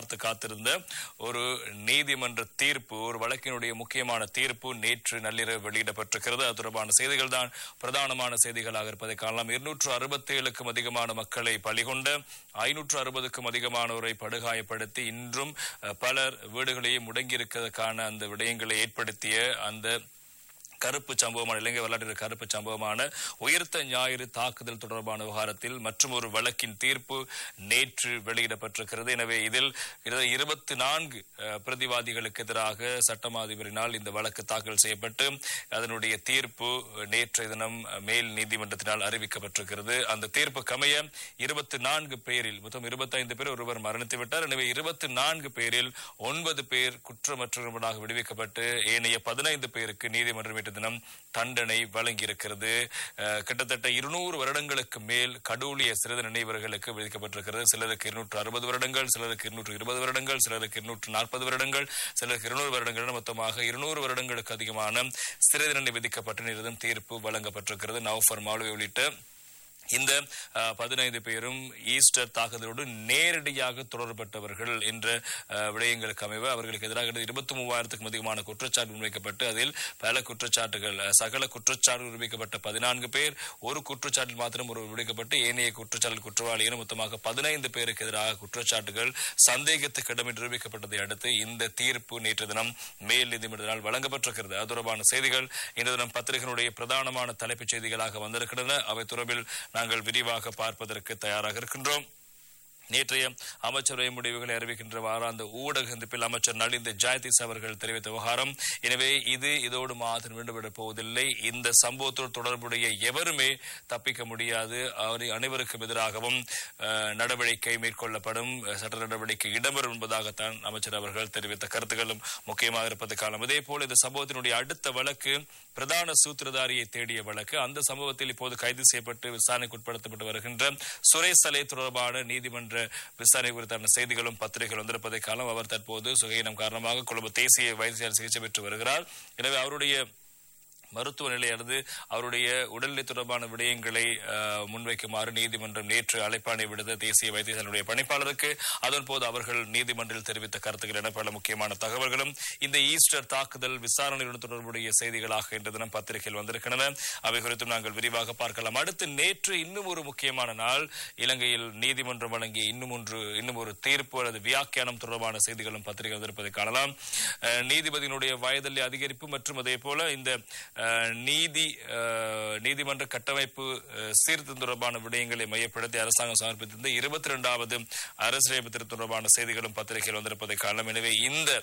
எதிர்பார்த்து காத்திருந்த ஒரு நீதிமன்ற தீர்ப்பு ஒரு வழக்கினுடைய முக்கியமான தீர்ப்பு நேற்று நள்ளிரவு வெளியிடப்பட்டிருக்கிறது அது தொடர்பான செய்திகள் தான் பிரதானமான செய்திகளாக இருப்பதை காணலாம் இருநூற்று அறுபத்தி ஏழுக்கும் அதிகமான மக்களை பலிகொண்ட ஐநூற்று அறுபதுக்கும் அதிகமானோரை படுகாயப்படுத்தி இன்றும் அஹ், பலர் வீடுகளையே முடங்கியிருக்கிறதுக்கான அந்த விடயங்களை ஏற்படுத்திய அந்த கருப்பு சம்பவமான இலங்கை வரலாற்றில் கருப்பு சம்பவமான உயிர்த்த ஞாயிறு தாக்குதல் தொடர்பான விவகாரத்தில் மற்றும் ஒரு வழக்கின் தீர்ப்பு நேற்று வெளியிடப்பட்டிருக்கிறது எனவே இதில் இருபத்தி நான்கு பிரதிவாதிகளுக்கு எதிராக சட்டமா அதிபரினால் இந்த வழக்கு தாக்கல் செய்யப்பட்டு அதனுடைய தீர்ப்பு நேற்றைய தினம் மேல் நீதிமன்றத்தினால் அறிவிக்கப்பட்டிருக்கிறது அந்த தீர்ப்பு கமைய இருபத்தி நான்கு பேரில் மொத்தம் இருபத்தைந்து பேர் ஒருவர் மரணித்து விட்டார் எனவே இருபத்தி நான்கு பேரில் ஒன்பது பேர் குற்றமற்றவர்களாக விடுவிக்கப்பட்டு ஏனைய பதினைந்து பேருக்கு நீதிமன்றம் நேற்று தினம் தண்டனை வழங்கியிருக்கிறது அஹ், கிட்டத்தட்ட இருநூறு வருடங்களுக்கு மேல் கடூழிய சிறை தண்டனை இவர்களுக்கு விதிக்கப்பட்டிருக்கிறது சிலருக்கு இருநூற்று அறுபது வருடங்கள் சிலருக்கு இருநூற்று இருபது வருடங்கள் சிலருக்கு இருநூற்று நாற்பது வருடங்கள் சிலருக்கு இருநூறு வருடங்கள் என மொத்தமாக இருநூறு வருடங்களுக்கு அதிகமான சிறை தண்டனை விதிக்கப்பட்ட நிறுவனம் தீர்ப்பு வழங்கப்பட்டிருக்கிறது நவஃபர் மாலுவை உள்ளிட்ட இந்த அஹ், பதினைந்து பேரும் ஈஸ்டர் தாக்குதலோடு நேரடியாக தொடர்பட்டவர்கள் என்ற அஹ், விடயங்களுக்கு அமைவு அவர்களுக்கு எதிராக இருபத்தி மூவாயிரத்துக்கும் அதிகமான குற்றச்சாட்டு முன்வைக்கப்பட்டு அதில் பல குற்றச்சாட்டுகள் அஹ், சகல குற்றச்சாட்டு நிரூபிக்கப்பட்ட பதினான்கு பேர் ஒரு குற்றச்சாட்டில் மாத்திரம் ஒரு விடுவிக்கப்பட்டு ஏனைய குற்றச்சாட்டு குற்றவாளி என மொத்தமாக பதினைந்து பேருக்கு எதிராக குற்றச்சாட்டுகள் சந்தேகத்துக்கு இடமே நிரூபிக்கப்பட்டதை அடுத்து இந்த தீர்ப்பு நேற்று தினம் மேல் நீதிமன்றத்தால் வழங்கப்பட்டிருக்கிறது அது தொடர்பான செய்திகள் இன்று தினம் பத்திரிகையினுடைய பிரதானமான தலைப்புச் செய்திகளாக வந்திருக்கின்றன அவை தொடர்பில் நாங்கள் விரிவாக பார்ப்பதற்கு தயாராக இருக்கின்றோம் நேற்றைய அமைச்சரவை முடிவுகளை அறிவிக்கின்ற வாராந்த ஊடக சந்திப்பில் அமைச்சர் நலிந்த ஜெயதீஸ் அவர்கள் தெரிவித்த விவகாரம் எனவே இது இதோடு மாத்திரம் விடுபடப் போவதில்லை இந்த சம்பவத்தோடு தொடர்புடைய எவருமே தப்பிக்க முடியாது அவர் அனைவருக்கும் எதிராகவும் அஹ், நடவடிக்கை மேற்கொள்ளப்படும் அஹ், சட்ட நடவடிக்கை இடம்பெறும் என்பதாகத்தான் அமைச்சர் அவர்கள் தெரிவித்த கருத்துக்களும் முக்கியமாக இருப்பது காலம் இதே போல இந்த சம்பவத்தினுடைய அடுத்த வழக்கு பிரதான சூத்திரதாரியை தேடிய வழக்கு அந்த சம்பவத்தில் இப்போது கைது செய்யப்பட்டு விசாரணைக்கு உட்படுத்தப்பட்டு வருகின்ற சுரேஷ் சலை தொடர்பான நீதிமன்ற விசாரணை குறித்தான செய்திகளும் பத்திரிகைகள் வந்திருப்பதை காலம் அவர் தற்போது சுகையினம் காரணமாக கொழும்பு தேசிய வைத்தியர் சிகிச்சை பெற்று வருகிறார் எனவே அவருடைய மருத்துவ நிலையானது அவருடைய உடல்நிலை தொடர்பான விடயங்களை அஹ், முன்வைக்குமாறு நீதிமன்றம் நேற்று அழைப்பாணை விடுத்த தேசிய வைத்தியசாலையுடைய பணிப்பாளருக்கு அதன் போது அவர்கள் நீதிமன்றில் தெரிவித்த கருத்துக்கள் என பல முக்கியமான தகவல்களும் இந்த ஈஸ்டர் தாக்குதல் விசாரணையுடன் தொடர்புடைய செய்திகளாக இன்று தினம் பத்திரிகையில் வந்திருக்கின்றன அவை குறித்தும் நாங்கள் விரிவாக பார்க்கலாம் அடுத்து நேற்று இன்னும் ஒரு முக்கியமான நாள் இலங்கையில் நீதிமன்றம் வழங்கிய இன்னும் ஒன்று இன்னும் ஒரு தீர்ப்பு அல்லது வியாக்கியானம் தொடர்பான செய்திகளும் பத்திரிகை வந்திருப்பதை காணலாம் அஹ், நீதிபதியினுடைய வயதில் அதிகரிப்பு மற்றும் அதே போல இந்த அஹ், நீதி அஹ், நீதிமன்ற கட்டமைப்பு அஹ், சீர்திருத்தம் தொடர்பான விடயங்களை மையப்படுத்தி அரசாங்கம் சமர்ப்பித்திருந்த இருபத்தி இரண்டாவது அரசியலமைப்பு திருத்தம் தொடர்பான செய்திகளும் பத்திரிகையில் வந்திருப்பதை காணலாம் எனவே இந்த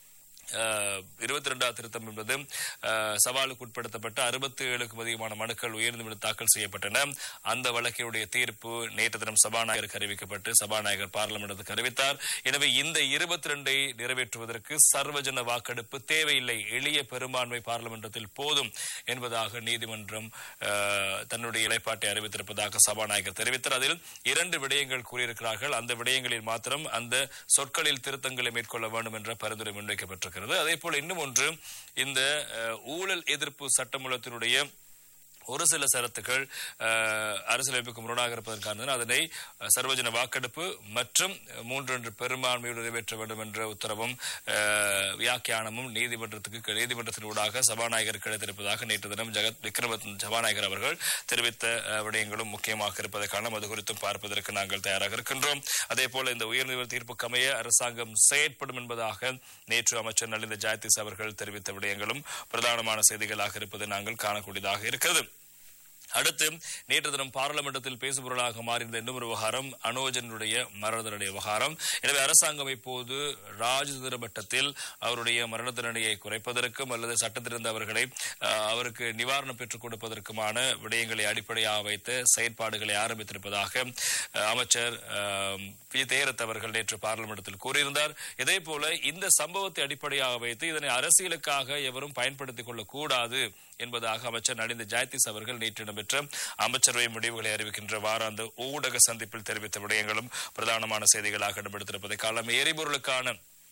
இருபத்தி ரெண்டாவது திருத்தம் என்பது அஹ், சவாலுக்கு உட்படுத்தப்பட்ட அறுபத்தி ஏழுக்கும் அதிகமான மனுக்கள் உயர்நீதிமன்ற தாக்கல் செய்யப்பட்டன அந்த வழக்கினுடைய தீர்ப்பு நேற்று தினம் சபாநாயகருக்கு அறிவிக்கப்பட்டு சபாநாயகர் பார்லிமெண்டத்துக்கு அறிவித்தார் எனவே இந்த இருபத்தி ரெண்டை நிறைவேற்றுவதற்கு சர்வஜன வாக்கெடுப்பு தேவையில்லை எளிய பெரும்பான்மை பார்லிமெண்டத்தில் போதும் என்பதாக நீதிமன்றம் அஹ், தன்னுடைய நிலைப்பாட்டை அறிவித்திருப்பதாக சபாநாயகர் தெரிவித்தார் அதில் இரண்டு விடயங்கள் கூறியிருக்கிறார்கள் அந்த விடயங்களில் மாத்திரம் அந்த சொற்களில் திருத்தங்களை மேற்கொள்ள வேண்டும் என்ற பரிந்துரை முன்வைக்கப்பட்டிருக்கிறது அதே போல இன்னும் ஒன்று இந்த அஹ், ஊழல் எதிர்ப்பு சட்டமூலத்தினுடைய ஒரு சில சரத்துக்கள் அஹ், அரசியலமைப்புக்கு முரணாக இருப்பதற்கான அதனை அஹ், சர்வஜன வாக்கெடுப்பு மற்றும் மூன்றொன்று பெரும்பான்மையோடு நிறைவேற்ற வேண்டும் என்ற உத்தரவும் அஹ், வியாக்கியானமும் நீதிமன்றத்துக்கு நீதிமன்றத்தின் ஊடாக சபாநாயகர் கிடைத்திருப்பதாக நேற்று தினம் ஜெகத் விக்ரமத் சபாநாயகர் அவர்கள் தெரிவித்த அஹ், விடயங்களும் முக்கியமாக இருப்பதை காரணம் அது குறித்தும் பார்ப்பதற்கு நாங்கள் தயாராக இருக்கின்றோம் அதே போல இந்த உயர்நீதிமன்ற தீர்ப்புக்கு அமைய அரசாங்கம் செயற்படும் என்பதாக நேற்று அமைச்சர் நலிந்த ஜாயதீஸ் அவர்கள் தெரிவித்த விடயங்களும் பிரதானமான செய்திகளாக இருப்பதை நாங்கள் காணக்கூடியதாக இருக்கிறது அடுத்து நேற்று தினம் பாராளுமன்றத்தில் பேசுபொருளாக மாறியிருந்த இன்னும் ஒரு விவகாரம் அனோஜனுடைய மரண தண்டனை விவகாரம் எனவே அரசாங்கம் இப்போது ராஜதந்திர மட்டத்தில் அவருடைய மரண தண்டனையை குறைப்பதற்கும் அல்லது சட்டத்திலிருந்து அவர்களை அஹ், அவருக்கு நிவாரணம் பெற்றுக் கொடுப்பதற்குமான விடயங்களை அடிப்படையாக வைத்த செயற்பாடுகளை ஆரம்பித்திருப்பதாக அஹ், அமைச்சர் அஹ், விஜய் தேரத் அவர்கள் நேற்று பாராளுமன்றத்தில் கூறியிருந்தார் இதே போல இந்த சம்பவத்தை அடிப்படையாக வைத்து இதனை அரசியலுக்காக எவரும் பயன்படுத்திக் கொள்ளக்கூடாது என்பதாக அமைச்சர் நலிந்த ஜாயதீஸ் அவர்கள் நேற்று இடம்பெற்ற அமைச்சரவை முடிவுகளை அறிவிக்கின்ற வாராந்த ஊடக சந்திப்பில் தெரிவித்த விடயங்களும் பிரதானமான செய்திகளாக இடம்பெடுத்திருப்பதை காலம் எரிபொருளுக்கான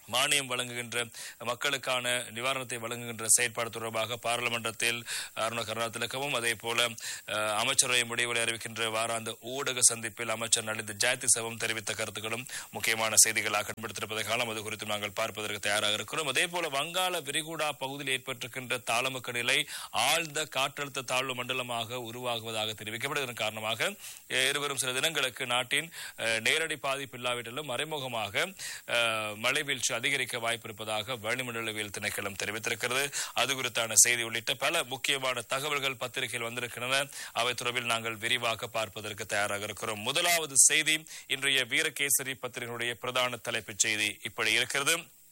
மானியம் வழங்குகின்ற மக்களுக்கான நிவாரணத்தை வழங்குகின்ற செயற்பாடு தொடர்பாக பாராளுமன்றத்தில் அருண கருணாதிலக்கவும் அதே போல அஹ், அமைச்சரவை முடிவுகளை அறிவிக்கின்ற வாராந்த ஊடக சந்திப்பில் அமைச்சர் நலிந்த ஜெயதிசவும் தெரிவித்த கருத்துக்களும் முக்கியமான செய்திகளாக கண்டுபிடித்திருப்பதை காலம் அது குறித்து நாங்கள் பார்ப்பதற்கு தயாராக இருக்கிறோம் அதே போல வங்காள விரிகுடா பகுதியில் ஏற்பட்டிருக்கின்ற தாளமுக்க நிலை ஆழ்ந்த காற்றழுத்த தாழ்வு மண்டலமாக உருவாகுவதாக தெரிவிக்கப்படும் இதன் காரணமாக அஹ், இருவரும் சில தினங்களுக்கு நாட்டின் அஹ், நேரடி பாதிப்பு இல்லாவிட்டாலும் மறைமுகமாக அஹ், மழை வீழ்ச்சி அதிகரிக்க வாய்ப்பு இருப்பதாக வளிமண்டலவியல் திணைக்களம் தெரிவித்திருக்கிறது அது குறித்தான செய்தி உள்ளிட்ட பல முக்கியமான தகவல்கள் பத்திரிகையில் வந்திருக்கின்றன அவை தொடர்பில் நாங்கள் விரிவாக பார்ப்பதற்கு தயாராக இருக்கிறோம் முதலாவது செய்தி இன்றைய வீரகேசரி பத்திரிகையுடைய பிரதான தலைப்புச் செய்தி இப்படி இருக்கிறது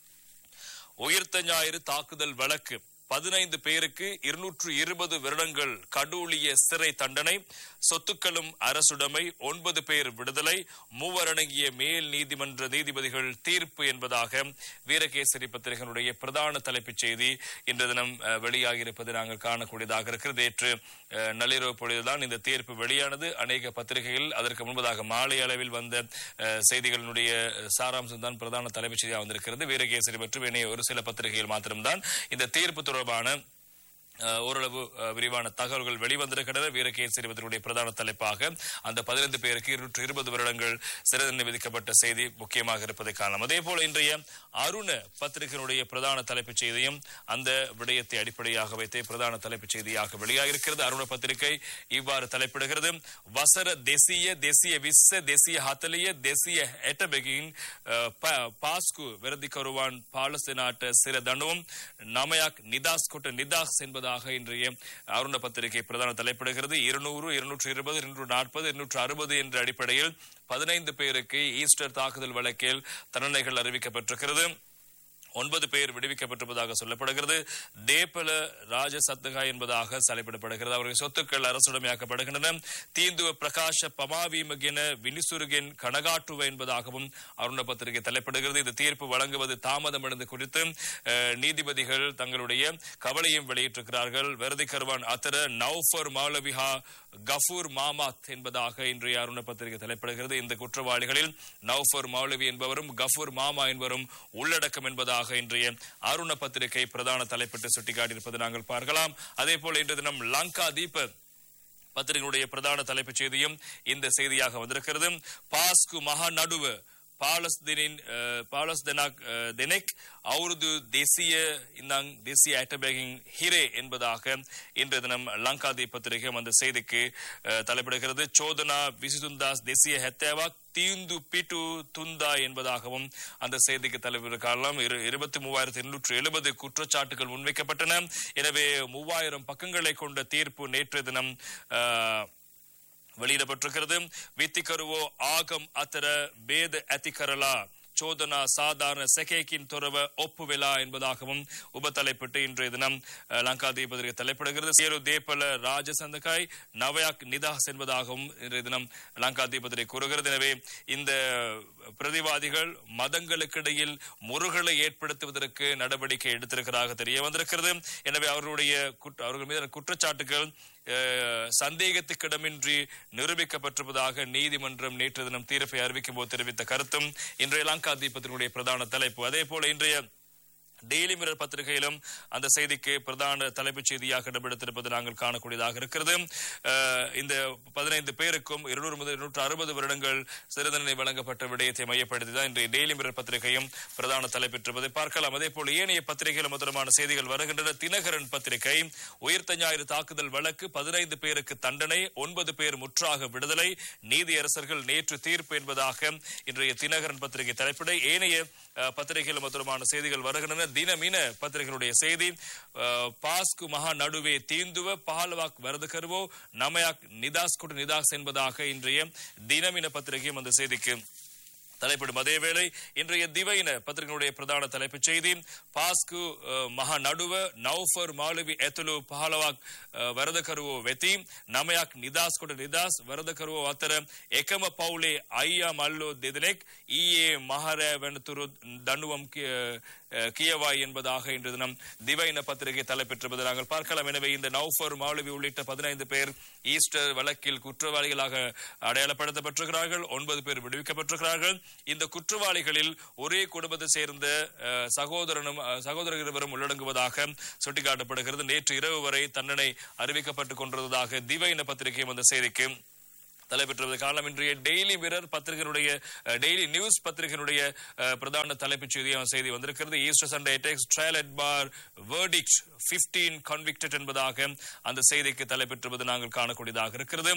உயிர்த்த ஞாயிறு தாக்குதல் வழக்கு பதினைந்து பேருக்கு இருநூற்று இருபது வருடங்கள் கடூழிய சிறை தண்டனை சொத்துக்களும் அரசுடைமை ஒன்பது பேர் விடுதலை மூவர் அடங்கிய மேல் நீதிமன்ற நீதிபதிகள் தீர்ப்பு என்பதாக வீரகேசரி பத்திரிகையினுடைய பிரதான தலைப்புச் செய்தி இன்று தினம் அஹ், வெளியாகியிருப்பது நாங்கள் காணக்கூடியதாக இருக்கிறது நேற்று அஹ், நள்ளிரவு பொழுதுதான் இந்த தீர்ப்பு வெளியானது அநேக பத்திரிகைகள் அதற்கு முன்பதாக மாலை அளவில் வந்த அஹ், செய்திகளினுடைய சாராம்சம் தான் பிரதான தலைப்புச் செய்தியாக வந்திருக்கிறது வீரகேசரி மற்றும் இணைய ஒரு சில பத்திரிகைகள் மாத்திரம்தான் இந்த தீர்ப்பு தொடர்பான அஹ், ஓரளவு அஹ், விரிவான தகவல்கள் வெளிவந்திருக்கின்றன வீரகேசரி பத்திரிகையுடைய பிரதான தலைப்பாக அந்த பதினைந்து பேருக்கு இருநூற்று இருபது வருடங்கள் சிறை தண்டனை விதிக்கப்பட்ட செய்தி முக்கியமாக இருப்பதை காணலாம் அதே போல இன்றைய அருண பத்திரிகையினுடைய பிரதான தலைப்புச் செய்தியும் அந்த விடயத்தை அடிப்படையாக வைத்தே பிரதான தலைப்புச் செய்தியாக வெளியாகிருக்கிறது அருண பத்திரிகை இவ்வாறு தலைப்பிடுகிறது வசர தேசிய தேசிய விஸ்ஸ தேசிய ஹத்தலிய தேசிய எட்டபெகின் அஹ், ப- பாஸ்கு விரதி கருவான் பாலஸ்தீனாட்ட சிற தண்டுவும் நமயாக் நிதாஸ் கொட்ட நிதாஸ் என்பதாக இன்றைய அருண பத்திரிகை பிரதான தலைப்பிடுகிறது இருநூறு இருநூற்று இருபது இருநூற்று நாற்பது இருநூற்று அறுபது என்ற அடிப்படையில் பதினைந்து பேருக்கு ஈஸ்டர் தாக்குதல் வழக்கில் தண்டனைகள் அறிவிக்கப்பட்டிருக்கிறது ஒன்பது பேர் விடுவிக்கப்பட்டிருப்பதாக சொல்லப்படுகிறது தேப்பல ராஜ சத்தகா என்பதாக தலைப்பிடப்படுகிறது அவருடைய சொத்துக்கள் அரசுடைமையாக்கப்படுகின்றன தீந்துவ பிரகாஷ பமாவீமகின வினிசுருகின் கனகாட்டுவ என்பதாகவும் அருண பத்திரிகை தலைப்பிடுகிறது இந்த தீர்ப்பு வழங்குவது தாமதமடைந்து குறித்து அஹ், நீதிபதிகள் தங்களுடைய கவலையும் வெளியிட்டிருக்கிறார்கள் வெரதி கர்வான் அத்தர நௌஃபர் மாலவிஹா கஃபூர் மாமாத் என்பதாக இன்றைய அருண பத்திரிகை தலைப்பிடுகிறது இந்த குற்றவாளிகளில் நௌஃபர் மௌலவி என்பவரும் கஃபூர் மாமா என்பவரும் உள்ளடக்கம் என்பதாக இன்றைய அருண பத்திரிகை பிரதான தலைப்பிட்டு சுட்டிக்காட்டியிருப்பதை நாங்கள் பார்க்கலாம் அதே போல இன்று தினம் லங்கா தீப பத்திரிகையுடைய பிரதான தலைப்புச் செய்தியும் இந்த செய்தியாக வந்திருக்கிறது பாஸ்கு மகா நடுவு பாலஸ்தீனின் அஹ், பாலஸ்தீனாக் அஹ், தெனெக் அவரது தேசிய இந்தாங் தேசிய ஆட்டபேகிங் ஹிரே என்பதாக இன்றைய தினம் லங்காதி பத்திரிகை அந்த செய்திக்கு அஹ், தலைப்பிடுகிறது சோதனா விசிதுந்தாஸ் தேசிய ஹெத்தேவா தீந்து பிட்டு துந்தா என்பதாகவும் அந்த செய்திக்கு தலைவர் காரணம் இரு இருபத்தி மூவாயிரத்தி எண்ணூற்று எழுபது குற்றச்சாட்டுகள் முன்வைக்கப்பட்டன எனவே மூவாயிரம் பக்கங்களை கொண்ட தீர்ப்பு நேற்று தினம் அஹ், வெளியிடப்பட்டிருக்கிறது வித்திகருவோ ஆகம் அத்தர பேத அத்திகரலா சோதனா சாதாரண செகேக்கின் துறவ ஒப்புவிலா என்பதாகவும் உபத்தலைப்பிட்டு இன்றைய தினம் அஹ், லங்காதீபத்திற்கு தலைப்பிடுகிறது சேரு தேப்பல ராஜசந்தகாய் நவயாக் நிதாஸ் என்பதாகவும் இன்றைய தினம் லங்காதீபத்திரை கூறுகிறது எனவே இந்த பிரதிவாதிகள் மதங்களுக்கிடையில் முருகலை ஏற்படுத்துவதற்கு நடவடிக்கை எடுத்திருக்கிறதாக தெரிய வந்திருக்கிறது எனவே அவர்களுடைய குற்ற- அவர்கள் மீதான குற்றச்சாட்டுகள் அஹ், சந்தேகத்துக்கிடமின்றி நிரூபிக்கப்பட்டிருப்பதாக நீதிமன்றம் நேற்று தினம் தீர்ப்பை அறிவிக்கும் போது தெரிவித்த கருத்தும் இன்றைய லங்கா தீபத்தினுடைய பிரதான தலைப்பு அதே போல இன்றைய டெய்லி மிரர் பத்திரிகையிலும் அந்த செய்திக்கு பிரதான தலைப்புச் செய்தியாக இடம்பெடுத்திருப்பது நாங்கள் காணக்கூடியதாக இருக்கிறது அஹ், இந்த பதினைந்து பேருக்கும் இருநூறு முதல் இருநூற்று அறுபது வருடங்கள் சிறை தண்டனை வழங்கப்பட்ட விடயத்தை மையப்படுத்தி தான் இன்றைய டெய்லி மிரர் பத்திரிகையும் பிரதான தலைப்பெற்றிருப்பதை பார்க்கலாம் அதே போல ஏனைய பத்திரிகைகள் முதலமான செய்திகள் வருகின்றன தினகரன் பத்திரிகை உயிர்த்த ஞாயிறு தாக்குதல் வழக்கு பதினைந்து பேருக்கு தண்டனை ஒன்பது பேர் முற்றாக விடுதலை நீதியரசர்கள் நேற்று தீர்ப்பு என்பதாக இன்றைய தினகரன் பத்திரிகை தலைப்பிட ஏனைய அஹ், பத்திரிகைகள் முதலமான செய்திகள் வருகின்றன தினமின பத்திரிகைகளுடைய செய்தி அஹ், பாஸ்கு மகா நடுவே தீந்துவ பாலவாக் வரது கருவோ நமயாக் நிதாஸ் குடு நிதாஸ் என்பதாக இன்றைய தினமின பத்திரிகையும் அந்த செய்திக்கு தலைப்பிடும் அதேவேளை இன்றைய திவைன பத்திரிகையுடைய பிரதான தலைப்புச் செய்தி பாஸ்கு அஹ், மகா நடுவ நௌஃபர் மாலுவி எத்துலு பஹலவாக் அஹ், வரதகருவோ வெத்தி நமயாக் நிதாஸ் கொட நிதாஸ் வரதகருவோ அத்தர எக்கம பவுலே ஐயா மல்லோ தெதனெக் ஈயே மஹர வெனத்துரு தண்டுவம் கி- அஹ், கியவாய் என்பதாக இன்று தினம் திவைன பத்திரிகை தலைப்பெற்றிருப்பதை நாங்கள் பார்க்கலாம் எனவே இந்த நௌஃபர் மாலுவி உள்ளிட்ட பதினைந்து பேர் ஈஸ்டர் வழக்கில் குற்றவாளிகளாக அடையாளப்படுத்தப்பட்டிருக்கிறார்கள் ஒன்பது பேர் விடுவிக்கப்பட்டிருக்கிறார்கள் இந்த குற்றவாளிகளில் ஒரே குடும்பத்தை சேர்ந்த அஹ், சகோதரனும் அஹ், சகோதரர் இருவரும் உள்ளடங்குவதாக சுட்டிக்காட்டப்படுகிறது நேற்று இரவு வரை தண்டனை அறிவிக்கப்பட்டுக் கொண்டிருந்ததாக திவைன பத்திரிகையும் அந்த செய்திக்கு தலைப்பெற்றுவது காரணம் இன்றைய டெய்லி மிரர் பத்திரிகையினுடைய டெய்லி நியூஸ் பத்திரிகையினுடைய அஹ், பிரதான தலைப்புச் செய்தியாக செய்தி வந்திருக்கிறது Easter Sunday attacks trial at bar verdict 15 convicted என்பதாக அந்த செய்திக்கு தலைப்பெற்றுவது நாங்கள் காணக்கூடியதாக இருக்கிறது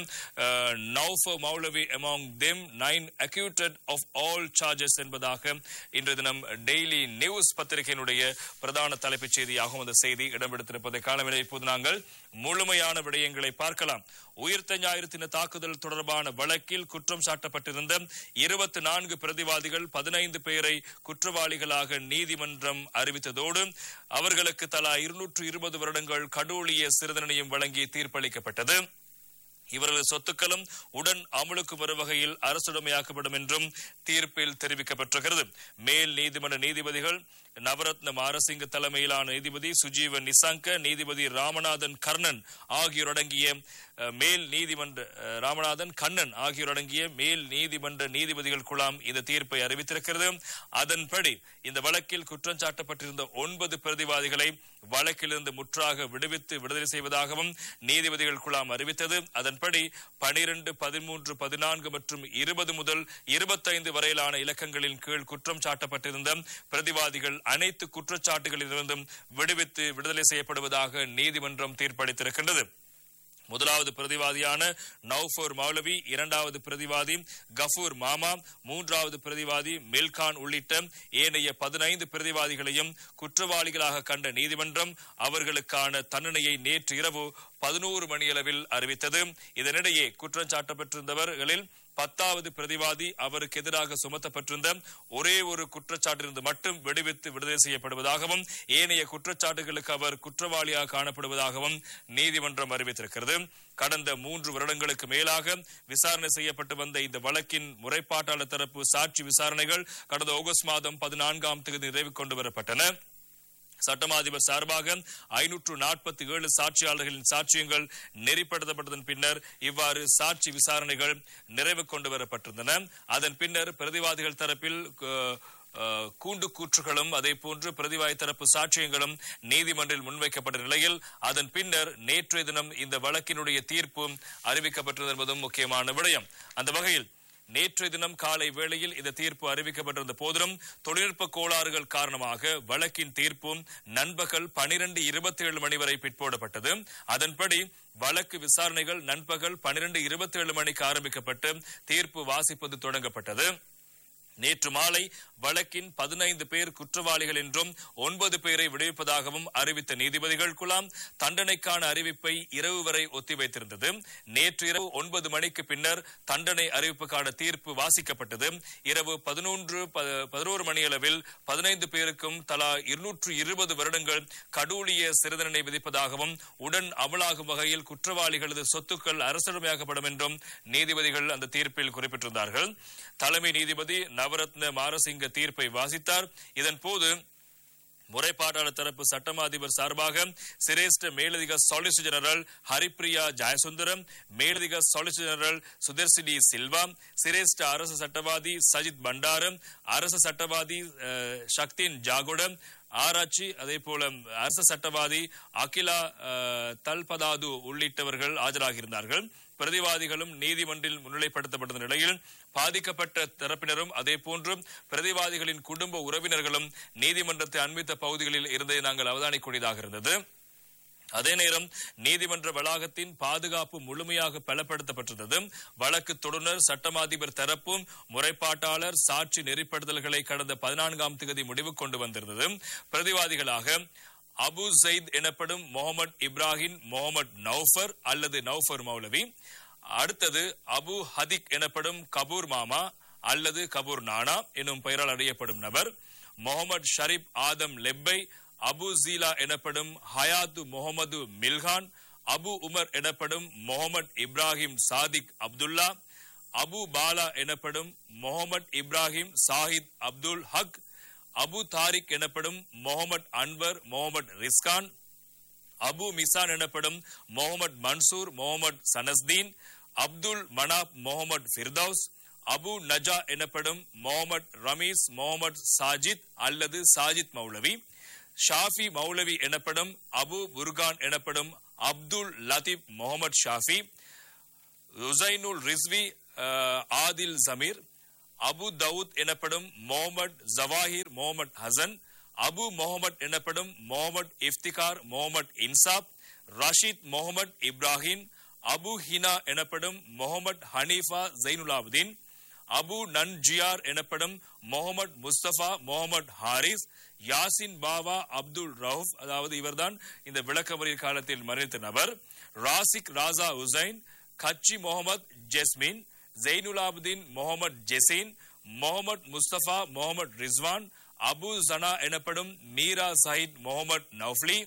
நௌஃபர் மௌலவி among them nine acquitted of all charges என்பதாக இன்றைய தினம் டெய்லி நியூஸ் பத்திரிகையினுடைய பிரதான தலைப்புச் செய்தியாகவும் அந்த செய்தி இடம்பெடுத்திருப்பதை காணவில்லை இப்போது நாங்கள் முழுமையான விடயங்களை பார்க்கலாம் உயிர்த்த ஞாயிறு தின தாக்குதல் தொடர்பான வழக்கில் குற்றம் சாட்டப்பட்டிருந்த இருபத்தி நான்கு பிரதிவாதிகள் பதினைந்து பேரை குற்றவாளிகளாக நீதிமன்றம் அறிவித்ததோடு அவர்களுக்கு தலா இருநூற்று இருபது வருடங்கள் கடூழிய சிறுதனையும் வழங்கி தீர்ப்பளிக்கப்பட்டது இவரது சொத்துக்களும் உடன் அமலுக்கு வரும் வகையில் அரசுடைமையாக்கப்படும் என்றும் தீர்ப்பில் தெரிவிக்கப்பட்டிருக்கிறது மேல் நீதிமன்ற நீதிபதிகள் நவரத்ன மாரசிங்க தலைமையிலான நீதிபதி சுஜீவ நிசாங்க நீதிபதி ராமநாதன் கர்ணன் ஆகியோர் அடங்கிய அஹ், மேல் நீதிமன்ற அஹ், ராமநாதன் கண்ணன் ஆகியோர் அடங்கிய மேல் நீதிமன்ற நீதிபதிகள் குழாம் இந்த தீர்ப்பை அறிவித்திருக்கிறது அதன்படி இந்த வழக்கில் குற்றம் சாட்டப்பட்டிருந்த ஒன்பது பிரதிவாதிகளை வழக்கிலிருந்து முற்றாக விடுவித்து விடுதலை செய்வதாகவும் நீதிபதிகள் குழாம் அறிவித்தது அதன்படி பனிரெண்டு பதிமூன்று பதினான்கு மற்றும் இருபது முதல் இருபத்தைந்து வரையிலான இலக்கங்களின் கீழ் குற்றம் சாட்டப்பட்டிருந்த பிரதிவாதிகள் அனைத்து குற்றச்சாட்டுகளிலிருந்தும் விடுவித்து விடுதலை செய்யப்படுவதாக நீதிமன்றம் தீர்ப்பளித்திருக்கின்றது முதலாவது பிரதிவாதியான நௌஃபோர் மௌலவி இரண்டாவது பிரதிவாதி கஃபூர் மாமா மூன்றாவது பிரதிவாதி மில்கான் உள்ளிட்ட ஏனைய பதினைந்து பிரதிவாதிகளையும் குற்றவாளிகளாக கண்ட நீதிமன்றம் அவர்களுக்கான தண்டனையை நேற்று இரவு பதினோரு மணியளவில் அறிவித்தது இதனிடையே குற்றம் சாட்டப்பட்டிருந்தவர்களில் பத்தாவது பிரதிவாதி அவருக்கு எதிராக சுமத்தப்பட்டிருந்த ஒரே ஒரு குற்றச்சாட்டிலிருந்து மட்டும் விடுவித்து விடுதலை செய்யப்படுவதாகவும் ஏனைய குற்றச்சாட்டுகளுக்கு அவர் குற்றவாளியாக காணப்படுவதாகவும் நீதிமன்றம் அறிவித்திருக்கிறது கடந்த மூன்று வருடங்களுக்கு மேலாக விசாரணை செய்யப்பட்டு வந்த இந்த வழக்கின் முறைப்பாட்டாளர் தரப்பு சாட்சி விசாரணைகள் கடந்த ஆகஸ்ட் மாதம் பதினான்காம் தேதி நிறைவு கொண்டு வரப்பட்டன சட்டமாதிபர் சார்பாக ஐநூற்று நாற்பத்தி ஏழு சாட்சியாளர்களின் சாட்சியங்கள் நெறிப்படுத்தப்பட்டதன் பின்னர் இவ்வாறு சாட்சி விசாரணைகள் நிறைவு கொண்டு வரப்பட்டிருந்தன அதன் பின்னர் பிரதிவாதிகள் தரப்பில் அஹ், அஹ், கூண்டு கூற்றுகளும் அதே போன்று பிரதிவாதி தரப்பு சாட்சியங்களும் நீதிமன்றில் முன்வைக்கப்பட்ட நிலையில் அதன் பின்னர் நேற்றைய தினம் இந்த வழக்கினுடைய தீர்ப்பு அறிவிக்கப்பட்டது என்பதும் முக்கியமான விடயம் அந்த வகையில் நேற்றைய தினம் காலை வேளையில் இந்த தீர்ப்பு அறிவிக்கப்பட்டிருந்த போதிலும் தொழில்நுட்ப கோளாறுகள் காரணமாக வழக்கின் தீர்ப்பும் நண்பகல் பனிரெண்டு இருபத்தி ஏழு மணி வரை பிற்போடப்பட்டது அதன்படி வழக்கு விசாரணைகள் நண்பகல் பனிரெண்டு இருபத்தி ஏழு மணிக்கு ஆரம்பிக்கப்பட்டு தீர்ப்பு வாசிப்பது தொடங்கப்பட்டது நேற்று மாலை வழக்கின் பதினைந்து பேர் குற்றவாளிகள் என்றும் ஒன்பது பேரை விடுவிப்பதாகவும் அறிவித்த நீதிபதிகள் குழாம் தண்டனைக்கான அறிவிப்பை இரவு வரை ஒத்திவைத்திருந்தது நேற்று இரவு ஒன்பது மணிக்கு பின்னர் தண்டனை அறிவிப்புக்கான தீர்ப்பு வாசிக்கப்பட்டது இரவு பதினொன்று பதினோரு மணியளவில் பதினைந்து பேருக்கும் தலா இருநூற்று இருபது வருடங்கள் கடூழிய சிறுதண்டனை விதிப்பதாகவும் உடன் அமலாகும் வகையில் குற்றவாளிகளது சொத்துக்கள் அரசுடைமையாக்கப்படும் என்றும் நீதிபதிகள் அந்த தீர்ப்பில் குறிப்பிட்டிருந்தார்கள் தலைமை நீதிபதி நவரத்ன மாரசிங்க தீர்ப்பை வாசித்தார் இதன் போது முறைப்பாட்டாளர் தரப்பு சட்டமா அதிபர் சார்பாக சிரேஷ்ட மேலதிக சாலிசிட்டர் ஜெனரல் ஹரிப்ரியா ஜெயசுந்தரம் மேலதிக சாலிசிட்டர் ஜெனரல் சுதர்சினி சில்வா சிரேஷ்ட அரசு சட்டவாதி சஜித் பண்டாரம் அரசு சட்டவாதி அஹ், சக்தின் ஜாகுடம் ஆராய்ச்சி அதே போல அரசு சட்டவாதி அகிலா அஹ், தல்பதாது உள்ளிட்டவர்கள் ஆஜராகியிருந்தார்கள் பிரதிவாதிகளும் நீதிமன்றில் முன்னிலைப்படுத்தப்பட்ட நிலையில் பாதிக்கப்பட்ட தரப்பினரும் அதே போன்று பிரதிவாதிகளின் குடும்ப உறவினர்களும் நீதிமன்றத்தை அண்மித்த பகுதிகளில் இருந்ததை நாங்கள் அவதானிக்கூடியதாக இருந்தது அதே நேரம் நீதிமன்ற வளாகத்தின் பாதுகாப்பு முழுமையாக பலப்படுத்தப்பட்டிருந்தது வழக்கு தொடுநர் சட்டமாதிபர் தரப்பும் முறைப்பாட்டாளர் சாட்சி நெறிப்படுத்தல்களை கடந்த பதினான்காம் தேதி முடிவு கொண்டு வந்திருந்தது பிரதிவாதிகளாக அபு சயித் எனப்படும் முகமது இப்ராஹிம் முகமது நௌஃபர் அல்லது நௌஃபர் மௌலவி அடுத்தது அபு ஹதிக் எனப்படும் கபூர் மாமா அல்லது கபூர் நானா எனும் பெயரால் அறியப்படும் நபர் முகமது ஷரீப் ஆதம் லெப்பை அபு ஜீலா எனப்படும் ஹயாத்து முகமது மில்ஹான் அபு உமர் எனப்படும் முகமது இப்ராஹிம் சாதிக் அப்துல்லா அபு பாலா எனப்படும் முகமது இப்ராஹிம் சாஹித் அப்துல் ஹக் அபு தாரிக் எனப்படும் முகமது அன்வர் முகமது ரிஸ்கான் அபு மிசான் எனப்படும் முகமது மன்சூர் முகமது சனஸ்தீன் அப்துல் மனாப் முகமது ஃபிர்தௌஸ் அபு நஜா எனப்படும் முகமது ரமீஸ் முகமது சாஜித் அல்லது சாஜித் மௌலவி ஷாஃபி மௌலவி எனப்படும் அபு புர்கான் எனப்படும் அப்துல் லத்தீப் முகமது ஷாஃபி ருசைனுல் ரிஸ்வி அஹ், ஆதில் ஜமீர் அபு தவுத் எனப்படும் முகமது ஜவாஹிர் முகமது ஹசன் அபு முகமது எனப்படும் முகமது இஃப்திகார் முகமது இன்சாப் ரஷீத் முகமது இப்ராஹிம் அபு ஹினா எனப்படும் முகமது ஹனீஃபா ஜைனுலாவுதீன் அபு நன்ஜியார் எனப்படும் முகமது முஸ்தபா முகமது ஹாரிஸ் யாசின் பாவா அப்துல் ரவுஃப் அதாவது இவர்தான் இந்த விளக்கமறிய காலத்தில் மறைத்த நபர் ராசிக் ராசா உசைன் கச்சி முகமது ஜெஸ்மின் ஜெயினுலாபுதீன் முகமது ஜெசீன் முகமது முஸ்தபா முகமது ரிஸ்வான் அபு ஜனா எனப்படும் மீரா சயித் முகமது நௌஃப்லி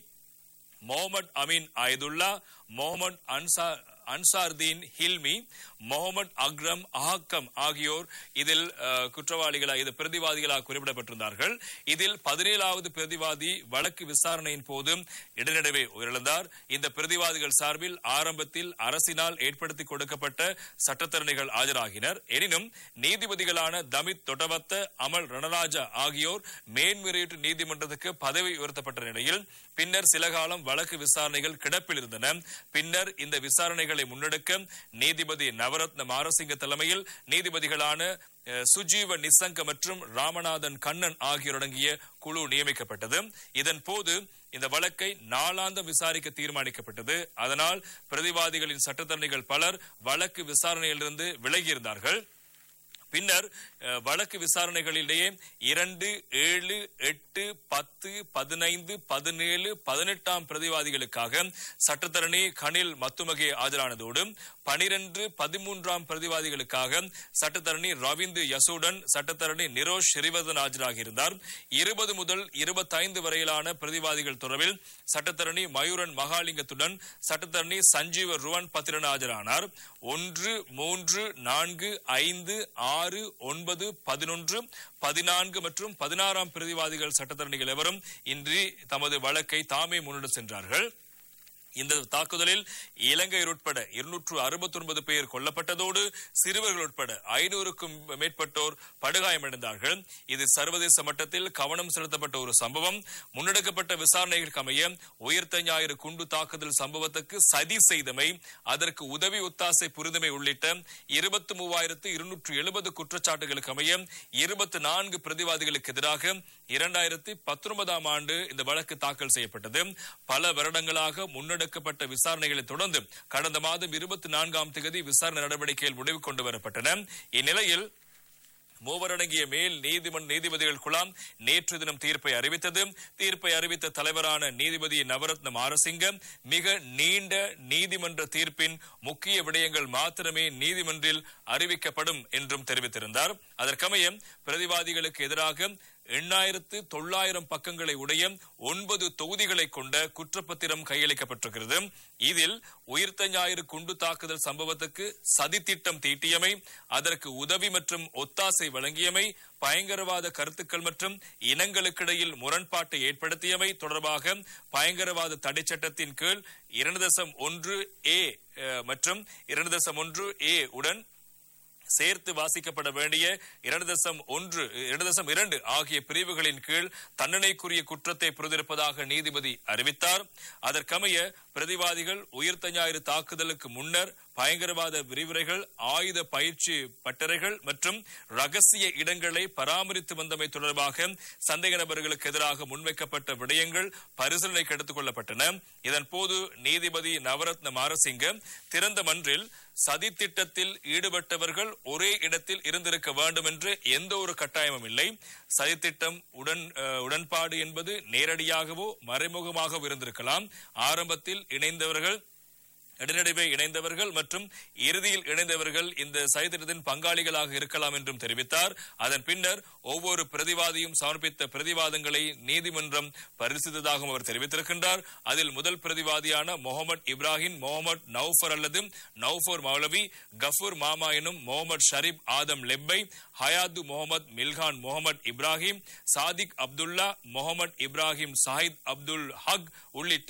முகமது அமீன் ஆயதுல்லா முகமது அன்சார் அன்சார்தீன் ஹில்மி முகமது அக்ரம் அஹக்கம் ஆகியோர் இதில் அஹ், குற்றவாளிகளாக இது பிரதிவாதிகளாக குறிப்பிடப்பட்டிருந்தார்கள் இதில் பதினேழாவது பிரதிவாதி வழக்கு விசாரணையின் போது இடைநடுவே உயிரிழந்தார் இந்த பிரதிவாதிகள் சார்பில் ஆரம்பத்தில் அரசினால் ஏற்படுத்தி கொடுக்கப்பட்ட சட்டத்தரணிகள் ஆஜராகினர் எனினும் நீதிபதிகளான தமித் தொட்டவத்த அமல் ரணராஜா ஆகியோர் மேன்முறையீட்டு நீதிமன்றத்துக்கு பதவி உயர்த்தப்பட்ட நிலையில் பின்னர் சில காலம் வழக்கு விசாரணைகள் கிடப்பில் இருந்தன பின்னர் இந்த விசாரணைகளை முன்னெடுக்க நீதிபதி நவரத்ன மாரசிங்க தலைமையில் நீதிபதிகளான அஹ், சுஜீவ நிசங்க மற்றும் ராமநாதன் கண்ணன் ஆகியோர் அடங்கிய குழு நியமிக்கப்பட்டது இதன் போது இந்த வழக்கை நாளாந்தம் விசாரிக்க தீர்மானிக்கப்பட்டது அதனால் பிரதிவாதிகளின் சட்டத்தரணிகள் பலர் வழக்கு விசாரணையிலிருந்து விலகியிருந்தார்கள் பின்னர் அஹ், வழக்கு விசாரணைகளிலேயே இரண்டு ஏழு எட்டு பத்து பதினைந்து பதினேழு பதினெட்டாம் பிரதிவாதிகளுக்காக சட்டத்தரணி கனில் மத்துமகே ஆஜரானதோடு பனிரெண்டு பதிமூன்றாம் பிரதிவாதிகளுக்காக சட்டத்தரணி ரவீந்து யசூடன் சட்டத்தரணி நிரோஷ் ஸ்ரீவர்தன் ஆஜராகியிருந்தார் இருபது முதல் இருபத்தைந்து வரையிலான பிரதிவாதிகள் தொடர்பில் சட்டத்தரணி மயூரன் மகாலிங்கத்துடன் சட்டத்தரணி சஞ்சீவ ருவன் பத்திரன் ஆஜரானார் ஒன்று மூன்று நான்கு ஐந்து ஆறு ஒன்பது பதினொன்று பதினான்கு மற்றும் பதினாறாம் பிரதிவாதிகள் சட்டத்தரணிகள் எவரும் இன்றி தமது வழக்கை தாமே முன்னெடு சென்றார்கள் இந்த தாக்குதலில் இலங்கை உட்பட இருநூற்று அறுபத்தி ஒன்பது பேர் கொல்லப்பட்டதோடு சிறுவர்கள் உட்பட ஐநூறுக்கும் மேற்பட்டோர் படுகாயமடைந்தார்கள் இது சர்வதேச மட்டத்தில் கவனம் செலுத்தப்பட்ட ஒரு சம்பவம் முன்னெடுக்கப்பட்ட விசாரணைகளுக்கு அமைய உயிர்த்த ஞாயிறு குண்டு தாக்குதல் சம்பவத்துக்கு சதி செய்தமை அதற்கு உதவி ஒத்தாசை புரிதமை உள்ளிட்ட இருபத்தி மூவாயிரத்து இருநூற்று எழுபது குற்றச்சாட்டுகளுக்கு அமைய இருபத்தி நான்கு பிரதிவாதிகளுக்கு எதிராக இரண்டாயிரத்தி பத்தொன்பதாம் ஆண்டு இந்த வழக்கு தாக்கல் செய்யப்பட்டது பல வருடங்களாக முன்னெடுக்கப்பட்ட விசாரணைகளை தொடர்ந்து கடந்த மாதம் இருபத்தி நான்காம் தேதி விசாரணை நடவடிக்கைகள் முடிவு கொண்டு வரப்பட்டன இந்நிலையில் மூவரடங்கிய மேல் நீதிமன்ற நீதிபதிகள் குழாம் நேற்று தினம் தீர்ப்பை அறிவித்தது தீர்ப்பை அறிவித்த தலைவரான நீதிபதி நவரத்ன மாரசிங்க மிக நீண்ட நீதிமன்ற தீர்ப்பின் முக்கிய விடயங்கள் மாத்திரமே நீதிமன்றில் அறிவிக்கப்படும் என்றும் தெரிவித்திருந்தார் அதற்கமைய பிரதிவாதிகளுக்கு எதிராக எண்ணாயிரத்து தொள்ளாயிரம் பக்கங்களை உடைய ஒன்பது தொகுதிகளை கொண்ட குற்றப்பத்திரம் கையளிக்கப்பட்டிருக்கிறது இதில் உயிர்த்த ஞாயிறு குண்டு தாக்குதல் சம்பவத்துக்கு சதித்திட்டம் தீட்டியமை அதற்கு உதவி மற்றும் ஒத்தாசை வழங்கியமை பயங்கரவாத கருத்துக்கள் மற்றும் இனங்களுக்கிடையில் முரண்பாட்டை ஏற்படுத்தியமை தொடர்பாக பயங்கரவாத தடை சட்டத்தின் கீழ் இரண்டு தசம் ஒன்று ஏ அஹ், மற்றும் இரண்டு தசம் ஒன்று ஏ உடன் சேர்த்து வாசிக்கப்பட வேண்டிய இரண்டு தசம் ஒன்று இரண்டு தசம் இரண்டு ஆகிய பிரிவுகளின் கீழ் தண்டனைக்குரிய குற்றத்தை புரிந்திருப்பதாக நீதிபதி அறிவித்தார் அதற்கமைய பிரதிவாதிகள் உயிர்த்த ஞாயிறு தாக்குதலுக்கு முன்னர் பயங்கரவாத விரிவுரைகள் ஆயுத பயிற்சி பட்டறைகள் மற்றும் ரகசிய இடங்களை பராமரித்து வந்தமை தொடர்பாக சந்தேக நபர்களுக்கு எதிராக முன்வைக்கப்பட்ட விடயங்கள் பரிசீலனைக்கு எடுத்துக் கொள்ளப்பட்டன இதன் போது நீதிபதி நவரத்ன மாரசிங்க திறந்த மன்றில் சதித்திட்டத்தில் ஈடுபட்டவர்கள் ஒரே இடத்தில் இருந்திருக்க வேண்டும் என்று எந்த ஒரு கட்டாயமும் இல்லை சதித்திட்டம் உடன் அஹ், உடன்பாடு என்பது நேரடியாகவோ மறைமுகமாகவோ இருந்திருக்கலாம் ஆரம்பத்தில் இணைந்தவர்கள் இடைநடுவே இணைந்தவர்கள் மற்றும் இறுதியில் இணைந்தவர்கள் இந்த சதித்திட்டத்தின் பங்காளிகளாக இருக்கலாம் என்றும் தெரிவித்தார் அதன் பின்னர் ஒவ்வொரு பிரதிவாதியும் சமர்ப்பித்த பிரதிவாதங்களை நீதிமன்றம் பரிசீலித்ததாகவும் அவர் தெரிவித்திருக்கின்றார் அதில் முதல் பிரதிவாதியான முகமது இப்ராஹிம் முகமது நௌஃபர் அல்லது நௌஃபர் மௌலவி கஃபூர் மாமா எனும் முகமது ஷரீப் ஆதம் லெப்பை ஹயாது முகமது மில்கான் முகமது இப்ராஹிம் சாதிக் அப்துல்லா முகமது இப்ராஹிம் சாஹித் அப்துல் ஹக் உள்ளிட்ட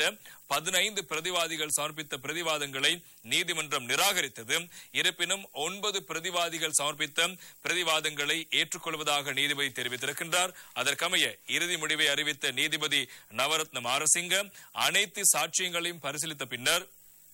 பதினைந்து பிரதிவாதிகள் சமர்ப்பித்த பிரதிவாதங்களை நீதிமன்றம் நிராகரித்தது இருப்பினும் ஒன்பது பிரதிவாதிகள் சமர்ப்பித்த பிரதிவாதங்களை ஏற்றுக்கொள்வதாக நீதிபதி தெரிவித்திருக்கின்றார் அதற்கமைய இறுதி முடிவை அறிவித்த நீதிபதி நவரத்ன மாரசிங்க அனைத்து சாட்சியங்களையும் பரிசீலித்த பின்னர்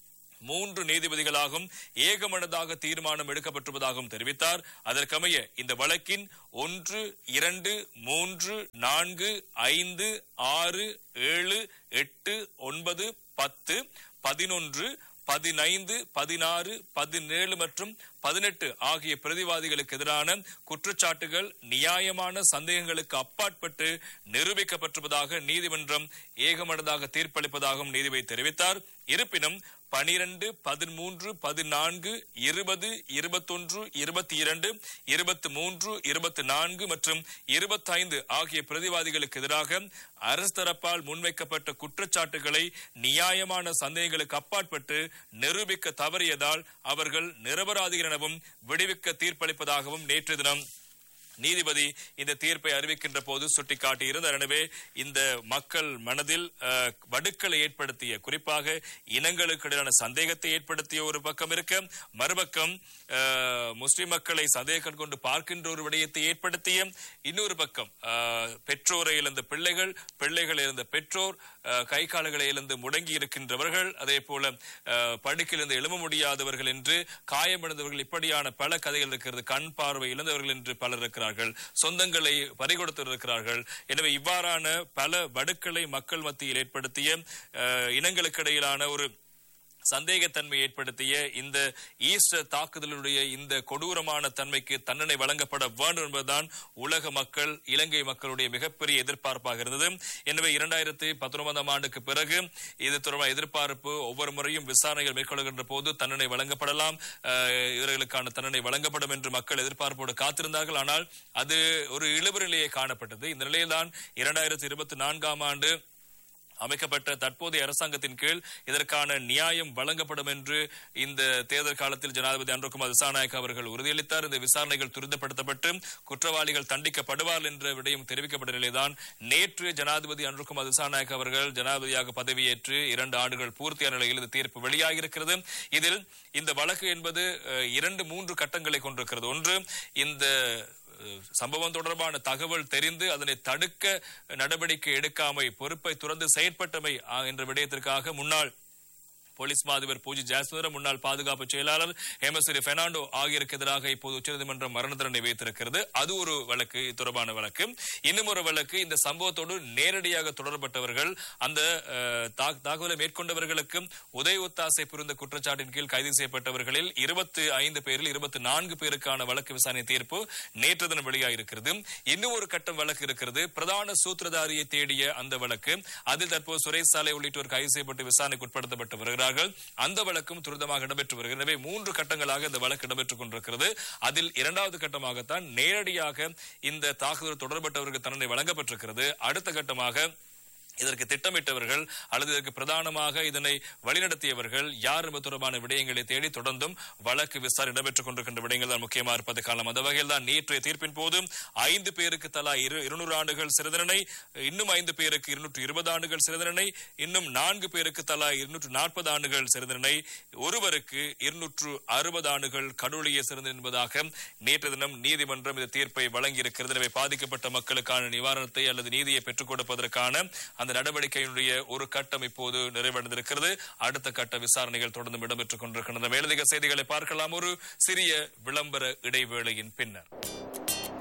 மூன்று நீதிபதிகளாகவும் ஏகமனதாக தீர்மானம் எடுக்கப்பட்டிருப்பதாகவும் தெரிவித்தார் அதற்கமைய இந்த வழக்கின் ஒன்று இரண்டு மூன்று நான்கு ஐந்து ஆறு ஏழு எட்டு ஒன்பது பத்து பதினொன்று பதினைந்து பதினாறு பதினேழு மற்றும் பதினெட்டு ஆகிய பிரதிவாதிகளுக்கு எதிரான குற்றச்சாட்டுகள் நியாயமான சந்தேகங்களுக்கு அப்பாற்பட்டு நிரூபிக்கப்பட்டிருப்பதாக நீதிமன்றம் ஏகமனதாக தீர்ப்பளிப்பதாகவும் நீதிபதி தெரிவித்தார் இருப்பினும் பனிரெண்டு பதிமூன்று பதினான்கு இருபது இருபத்தொன்று இருபத்தி இரண்டு இருபத்தி மூன்று இருபத்தி நான்கு மற்றும் இருபத்தைந்து ஆகிய பிரதிவாதிகளுக்கு எதிராக அரசு தரப்பால் முன்வைக்கப்பட்ட குற்றச்சாட்டுகளை நியாயமான சந்தேகங்களுக்கு அப்பாற்பட்டு நிரூபிக்க தவறியதால் அவர்கள் நிரபராதிகள் எனவும் விடுவிக்க தீர்ப்பளிப்பதாகவும் நேற்று தினம் நீதிபதி இந்த தீர்ப்பை அறிவிக்கின்ற போது சுட்டிக்காட்டியிருந்தார் எனவே இந்த மக்கள் மனதில் அஹ், வடுக்களை ஏற்படுத்திய குறிப்பாக இனங்களுக்கு இடையிலான சந்தேகத்தை ஏற்படுத்திய ஒரு பக்கம் இருக்க மறுபக்கம் அஹ், முஸ்லிம் மக்களை சந்தேகம் கொண்டு பார்க்கின்ற ஒரு விடயத்தை ஏற்படுத்திய இன்னொரு பக்கம் அஹ், பெற்றோரை இழந்த பிள்ளைகள் பிள்ளைகளை இழந்த பெற்றோர் அஹ், கை கால்களை இழந்து முடங்கி இருக்கின்றவர்கள் அதே போல அஹ், படுக்கிலிருந்து எழும்ப முடியாதவர்கள் என்று காயமடைந்தவர்கள் இப்படியான பல கதைகள் இருக்கிறது கண் பார்வை இழந்தவர்கள் என்று பலர் இருக்கிறார்கள் சொந்தங்களை பறிகொடுத்திருக்கிறார்கள் எனவே இவ்வாறான பல வடுக்களை மக்கள் மத்தியில் ஏற்படுத்திய அஹ், இனங்களுக்கு இடையிலான ஒரு சந்தேகத்தன்மை ஏற்படுத்திய இந்த ஈஸ்டர் தாக்குதலுடைய இந்த கொடூரமான தன்மைக்கு தண்டனை வழங்கப்பட வேண்டும் என்பதுதான் உலக மக்கள் இலங்கை மக்களுடைய மிகப்பெரிய எதிர்பார்ப்பாக இருந்தது எனவே இரண்டாயிரத்தி பத்தொன்பதாம் ஆண்டுக்கு பிறகு இது தொடர்பான எதிர்பார்ப்பு ஒவ்வொரு முறையும் விசாரணைகள் மேற்கொள்கின்ற போது தண்டனை வழங்கப்படலாம் அஹ், இவர்களுக்கான தண்டனை வழங்கப்படும் என்று மக்கள் எதிர்பார்ப்போடு காத்திருந்தார்கள் ஆனால் அது ஒரு இழுபறி நிலையை காணப்பட்டது இந்த நிலையில்தான் இரண்டாயிரத்தி இருபத்தி நான்காம் ஆண்டு அமைக்கப்பட்ட தற்போதைய அரசாங்கத்தின் கீழ் இதற்கான நியாயம் வழங்கப்படும் என்று இந்த தேர்தல் காலத்தில் ஜனாதிபதி அன்ருகுமார் திசாநாயக் அவர்கள் உறுதியளித்தார் இந்த விசாரணைகள் துரிதப்படுத்தப்பட்டு குற்றவாளிகள் தண்டிக்கப்படுவார்கள் என்ற விடயம் தெரிவிக்கப்பட்ட நிலைதான் நேற்று ஜனாதிபதி அன்ருகுமார் திசாநாயக் அவர்கள் ஜனாதிபதியாக பதவியேற்று இரண்டு ஆண்டுகள் பூர்த்தியான நிலையில் இந்த தீர்ப்பு வெளியாகியிருக்கிறது இதில் இந்த வழக்கு என்பது அஹ், இரண்டு மூன்று கட்டங்களை கொண்டிருக்கிறது ஒன்று இந்த அஹ், சம்பவம் தொடர்பான தகவல் தெரிந்து அதனை தடுக்க நடவடிக்கை எடுக்காமை பொறுப்பை துறந்து செயற்பட்டமை ஆ, என்ற விடயத்திற்காக முன்னாள் போலீஸ் மாதிபர் பூஜி ஜாஸ்வரம் முன்னாள் பாதுகாப்பு செயலாளர் எம்எஸ்ரி பெர்னாண்டோ ஆகியோருக்கு எதிராக இப்போது உச்சநீதிமன்றம் மரண தண்டனை வைத்திருக்கிறது அது ஒரு வழக்கு இது தொடர்பான வழக்கு இன்னும் ஒரு வழக்கு இந்த சம்பவத்தோடு நேரடியாக தொடர்பட்டவர்கள் அந்த அஹ், தாக்- தாக்குதலை மேற்கொண்டவர்களுக்கு உதவி ஒத்தாசை புரிந்த குற்றச்சாட்டின் கீழ் கைது செய்யப்பட்டவர்களில் இருபத்தி ஐந்து பேரில் இருபத்தி நான்கு பேருக்கான வழக்கு விசாரணை தீர்ப்பு நேற்று தினம் வெளியாகிருக்கிறது இன்னும் ஒரு கட்டம் வழக்கு இருக்கிறது பிரதான சூத்திரதாரியை தேடிய அந்த வழக்கு அதில் தற்போது சுரேஷ் சாலை உள்ளிட்டோர் கைது செய்யப்பட்டு விசாரணைக்கு உட்படுத்தப்பட்டு வருகிறார்கள் அந்த வழக்கும் துரிதமாக இடம்பெற்று வருகிறது எனவே மூன்று கட்டங்களாக இந்த வழக்கு இடம்பெற்றுக் கொண்டிருக்கிறது அதில் இரண்டாவது கட்டமாகத்தான் நேரடியாக இந்த தாக்குதல் தொடர்பட்டவருக்கு தண்டனை வழங்கப்பட்டிருக்கிறது அடுத்த கட்டமாக இதற்கு திட்டமிட்டவர்கள் அல்லது இதற்கு பிரதானமாக இதனை வழிநடத்தியவர்கள் யார் என்பது தொடர்பான விடயங்களை தேடி தொடர்ந்தும் வழக்கு விசாரணை இடம்பெற்றுக் கொண்டிருக்கின்ற விடயங்கள் தான் முக்கியமா இருப்பது காலம் அந்த வகையில் தான் நேற்றைய தீர்ப்பின் போது ஐந்து பேருக்கு தலா இரு இருநூறு ஆண்டுகள் சிறை தண்டனை இன்னும் ஐந்து பேருக்கு இருநூற்று இருபது ஆண்டுகள் சிறை தண்டனை இன்னும் நான்கு பேருக்கு தலா இருநூற்று நாற்பது ஆண்டுகள் சிறை தண்டனை ஒருவருக்கு இருநூற்று அறுபது ஆண்டுகள் கடூழிய சிறை தண்டனை என்பதாக நேற்று தினம் நீதிமன்றம் இந்த தீர்ப்பை வழங்கியிருக்கிறது எனவே பாதிக்கப்பட்ட மக்களுக்கான நிவாரணத்தை அல்லது நீதியை பெற்றுக் கொடுப்பதற்கான அந்த நடவடிக்கையினுடைய ஒரு கட்டம் இப்போது நிறைவடைந்திருக்கிறது அடுத்த கட்ட விசாரணைகள் தொடர்ந்து இடம்பெற்றுக் கொண்டிருக்கின்றன மேலதிக செய்திகளை பார்க்கலாம் ஒரு சிறிய விளம்பர இடைவேளையின் பின்னர்